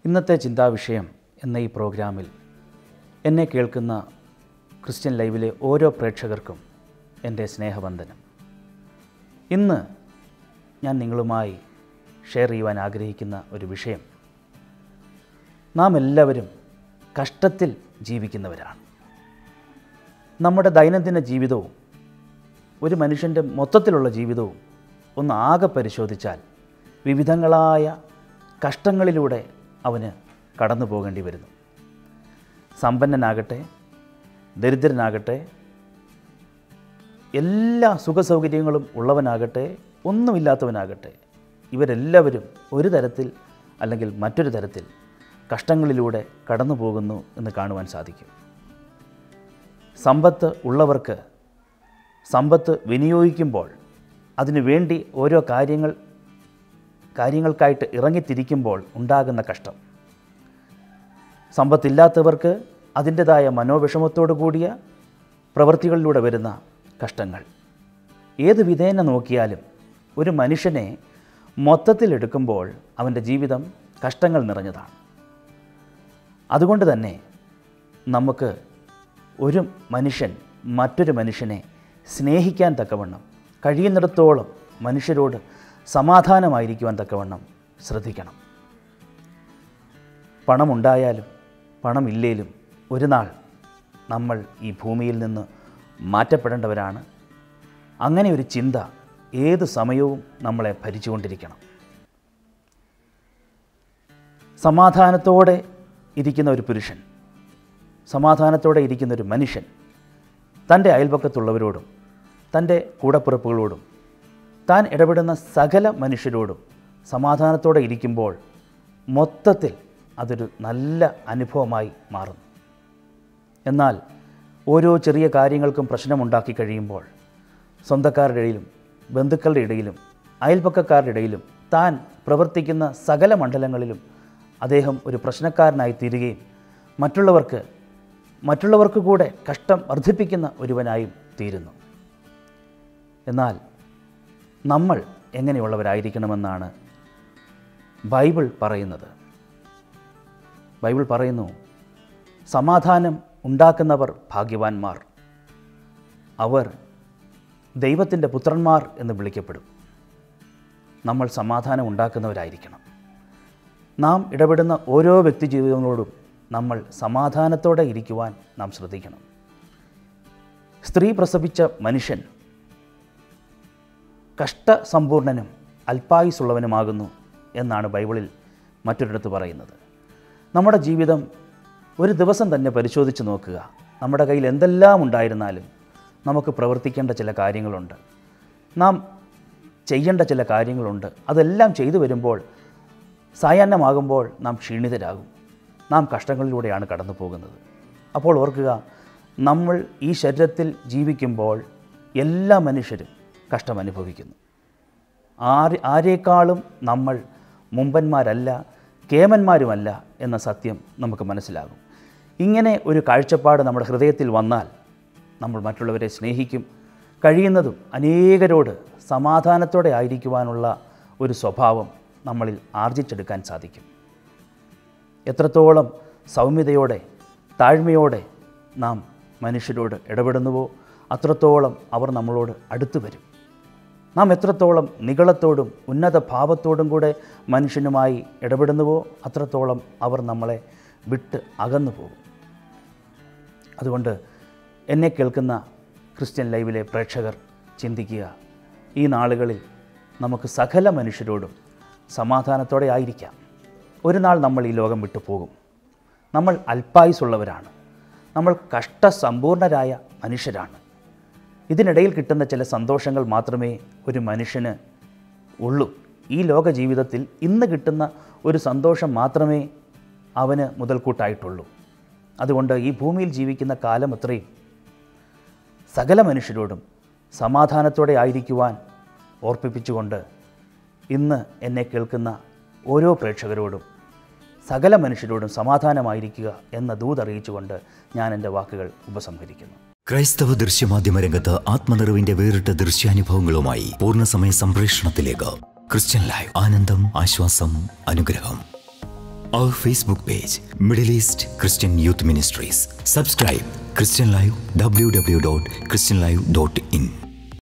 ഇന്നത്തെ ചിന്താവിഷയം എന്ന ഈ പ്രോഗ്രാമിൽ എന്നെ കേൾക്കുന്ന ക്രിസ്ത്യൻ ലൈവിലെ ഓരോ പ്രേക്ഷകർക്കും എൻ്റെ സ്നേഹവന്ദനം ഇന്ന് ഞാൻ നിങ്ങളുമായി ഷെയർ ചെയ്യുവാൻ ആഗ്രഹിക്കുന്ന ഒരു വിഷയം നാം എല്ലാവരും കഷ്ടത്തിൽ ജീവിക്കുന്നവരാണ് നമ്മുടെ ദൈനംദിന ജീവിതവും ഒരു മനുഷ്യൻ്റെ മൊത്തത്തിലുള്ള ജീവിതവും ഒന്ന് ആകെ പരിശോധിച്ചാൽ വിവിധങ്ങളായ കഷ്ടങ്ങളിലൂടെ അവന് കടന്നു പോകേണ്ടി വരുന്നു സമ്പന്നനാകട്ടെ ദരിദ്രനാകട്ടെ എല്ലാ സുഖസൗകര്യങ്ങളും ഉള്ളവനാകട്ടെ ഒന്നുമില്ലാത്തവനാകട്ടെ ഇവരെല്ലാവരും ഒരു തരത്തിൽ അല്ലെങ്കിൽ മറ്റൊരു തരത്തിൽ കഷ്ടങ്ങളിലൂടെ കടന്നു പോകുന്നു എന്ന് കാണുവാൻ സാധിക്കും സമ്പത്ത് ഉള്ളവർക്ക് സമ്പത്ത് വിനിയോഗിക്കുമ്പോൾ അതിനു വേണ്ടി ഓരോ കാര്യങ്ങൾ കാര്യങ്ങൾക്കായിട്ട് ഇറങ്ങിത്തിരിക്കുമ്പോൾ ഉണ്ടാകുന്ന കഷ്ടം സമ്പത്തില്ലാത്തവർക്ക് അതിൻ്റെതായ മനോവിഷമത്തോടു കൂടിയ പ്രവൃത്തികളിലൂടെ വരുന്ന കഷ്ടങ്ങൾ ഏത് വിധേന നോക്കിയാലും ഒരു മനുഷ്യനെ മൊത്തത്തിലെടുക്കുമ്പോൾ അവൻ്റെ ജീവിതം കഷ്ടങ്ങൾ നിറഞ്ഞതാണ് അതുകൊണ്ട് തന്നെ നമുക്ക് ഒരു മനുഷ്യൻ മറ്റൊരു മനുഷ്യനെ സ്നേഹിക്കാൻ തക്കവണ്ണം കഴിയുന്നിടത്തോളം മനുഷ്യരോട് സമാധാനമായിരിക്കുവാൻ തക്കവണ്ണം ശ്രദ്ധിക്കണം പണമുണ്ടായാലും പണമില്ലേലും ഒരു നാൾ നമ്മൾ ഈ ഭൂമിയിൽ നിന്ന് മാറ്റപ്പെടേണ്ടവരാണ് അങ്ങനെ ഒരു ചിന്ത ഏത് സമയവും നമ്മളെ ഭരിച്ചുകൊണ്ടിരിക്കണം സമാധാനത്തോടെ ഇരിക്കുന്ന ഒരു പുരുഷൻ സമാധാനത്തോടെ ഇരിക്കുന്ന ഒരു മനുഷ്യൻ തൻ്റെ അയൽപക്കത്തുള്ളവരോടും തൻ്റെ കൂടപ്പിറപ്പുകളോടും താൻ ഇടപെടുന്ന സകല മനുഷ്യരോടും സമാധാനത്തോടെ ഇരിക്കുമ്പോൾ മൊത്തത്തിൽ അതൊരു നല്ല അനുഭവമായി മാറുന്നു എന്നാൽ ഓരോ ചെറിയ കാര്യങ്ങൾക്കും പ്രശ്നമുണ്ടാക്കി കഴിയുമ്പോൾ സ്വന്തക്കാരുടെ ഇടയിലും ബന്ധുക്കളുടെ ഇടയിലും അയൽപക്കക്കാരുടെ ഇടയിലും താൻ പ്രവർത്തിക്കുന്ന സകല മണ്ഡലങ്ങളിലും അദ്ദേഹം ഒരു പ്രശ്നക്കാരനായി തീരുകയും മറ്റുള്ളവർക്ക് മറ്റുള്ളവർക്ക് കൂടെ കഷ്ടം വർദ്ധിപ്പിക്കുന്ന ഒരുവനായും തീരുന്നു എന്നാൽ നമ്മൾ എങ്ങനെയുള്ളവരായിരിക്കണമെന്നാണ് ബൈബിൾ പറയുന്നത് ബൈബിൾ പറയുന്നു സമാധാനം ഉണ്ടാക്കുന്നവർ ഭാഗ്യവാന്മാർ അവർ ദൈവത്തിൻ്റെ പുത്രന്മാർ എന്ന് വിളിക്കപ്പെടും നമ്മൾ സമാധാനം ഉണ്ടാക്കുന്നവരായിരിക്കണം നാം ഇടപെടുന്ന ഓരോ വ്യക്തി ജീവിതങ്ങളോടും നമ്മൾ സമാധാനത്തോടെ ഇരിക്കുവാൻ നാം ശ്രദ്ധിക്കണം സ്ത്രീ പ്രസവിച്ച മനുഷ്യൻ കഷ്ടസമ്പൂർണനും അല്പായുസുള്ളവനുമാകുന്നു എന്നാണ് ബൈബിളിൽ മറ്റൊരിടത്ത് പറയുന്നത് നമ്മുടെ ജീവിതം ഒരു ദിവസം തന്നെ പരിശോധിച്ച് നോക്കുക നമ്മുടെ കയ്യിൽ എന്തെല്ലാം ഉണ്ടായിരുന്നാലും നമുക്ക് പ്രവർത്തിക്കേണ്ട ചില കാര്യങ്ങളുണ്ട് നാം ചെയ്യേണ്ട ചില കാര്യങ്ങളുണ്ട് അതെല്ലാം ചെയ്തു വരുമ്പോൾ സായാഹ്നമാകുമ്പോൾ നാം ക്ഷീണിതരാകും നാം കഷ്ടങ്ങളിലൂടെയാണ് കടന്നു പോകുന്നത് അപ്പോൾ ഓർക്കുക നമ്മൾ ഈ ശരീരത്തിൽ ജീവിക്കുമ്പോൾ എല്ലാ മനുഷ്യരും കഷ്ടമനുഭവിക്കുന്നു ആര് ആരേക്കാളും നമ്മൾ മുമ്പന്മാരല്ല കേമന്മാരുമല്ല എന്ന സത്യം നമുക്ക് മനസ്സിലാകും ഇങ്ങനെ ഒരു കാഴ്ചപ്പാട് നമ്മുടെ ഹൃദയത്തിൽ വന്നാൽ നമ്മൾ മറ്റുള്ളവരെ സ്നേഹിക്കും കഴിയുന്നതും അനേകരോട് സമാധാനത്തോടെ ആയിരിക്കുവാനുള്ള ഒരു സ്വഭാവം നമ്മളിൽ ആർജിച്ചെടുക്കാൻ സാധിക്കും എത്രത്തോളം സൗമ്യതയോടെ താഴ്മയോടെ നാം മനുഷ്യരോട് ഇടപെടുന്നുവോ അത്രത്തോളം അവർ നമ്മളോട് അടുത്തു വരും നാം എത്രത്തോളം നികളത്തോടും ഉന്നത ഭാവത്തോടും കൂടെ മനുഷ്യനുമായി ഇടപെടുന്നുവോ അത്രത്തോളം അവർ നമ്മളെ വിട്ട് അകന്നു പോകും അതുകൊണ്ട് എന്നെ കേൾക്കുന്ന ക്രിസ്ത്യൻ ലൈവിലെ പ്രേക്ഷകർ ചിന്തിക്കുക ഈ നാളുകളിൽ നമുക്ക് സകല മനുഷ്യരോടും സമാധാനത്തോടെ ആയിരിക്കാം ഒരു നാൾ നമ്മൾ ഈ ലോകം വിട്ടു പോകും നമ്മൾ അല്പായുസുള്ളവരാണ് നമ്മൾ കഷ്ടസമ്പൂർണരായ മനുഷ്യരാണ് ഇതിനിടയിൽ കിട്ടുന്ന ചില സന്തോഷങ്ങൾ മാത്രമേ ഒരു മനുഷ്യന് ഉള്ളൂ ഈ ലോക ജീവിതത്തിൽ ഇന്ന് കിട്ടുന്ന ഒരു സന്തോഷം മാത്രമേ അവന് മുതൽക്കൂട്ടായിട്ടുള്ളൂ അതുകൊണ്ട് ഈ ഭൂമിയിൽ ജീവിക്കുന്ന കാലം അത്രയും സകല മനുഷ്യരോടും സമാധാനത്തോടെ ആയിരിക്കുവാൻ ഓർപ്പിപ്പിച്ചുകൊണ്ട് ഇന്ന് എന്നെ കേൾക്കുന്ന ഓരോ പ്രേക്ഷകരോടും സകല മനുഷ്യരോടും സമാധാനമായിരിക്കുക എന്ന ദൂതറിയിച്ചുകൊണ്ട് ഞാൻ എൻ്റെ വാക്കുകൾ ഉപസംഹരിക്കുന്നു ക്രൈസ്തവ ദൃശ്യമാധ്യമ രംഗത്ത് ആത്മനിറവിന്റെ വേറിട്ട ദൃശ്യാനുഭവങ്ങളുമായി പൂർണ്ണസമയ സംപ്രേഷണത്തിലേക്ക് ക്രിസ്ത്യൻ ലൈവ് ആനന്ദം ആശ്വാസം അനുഗ്രഹം Our Facebook page, Middle East Christian Youth Ministries. Subscribe Christian Live www.christianlive.in.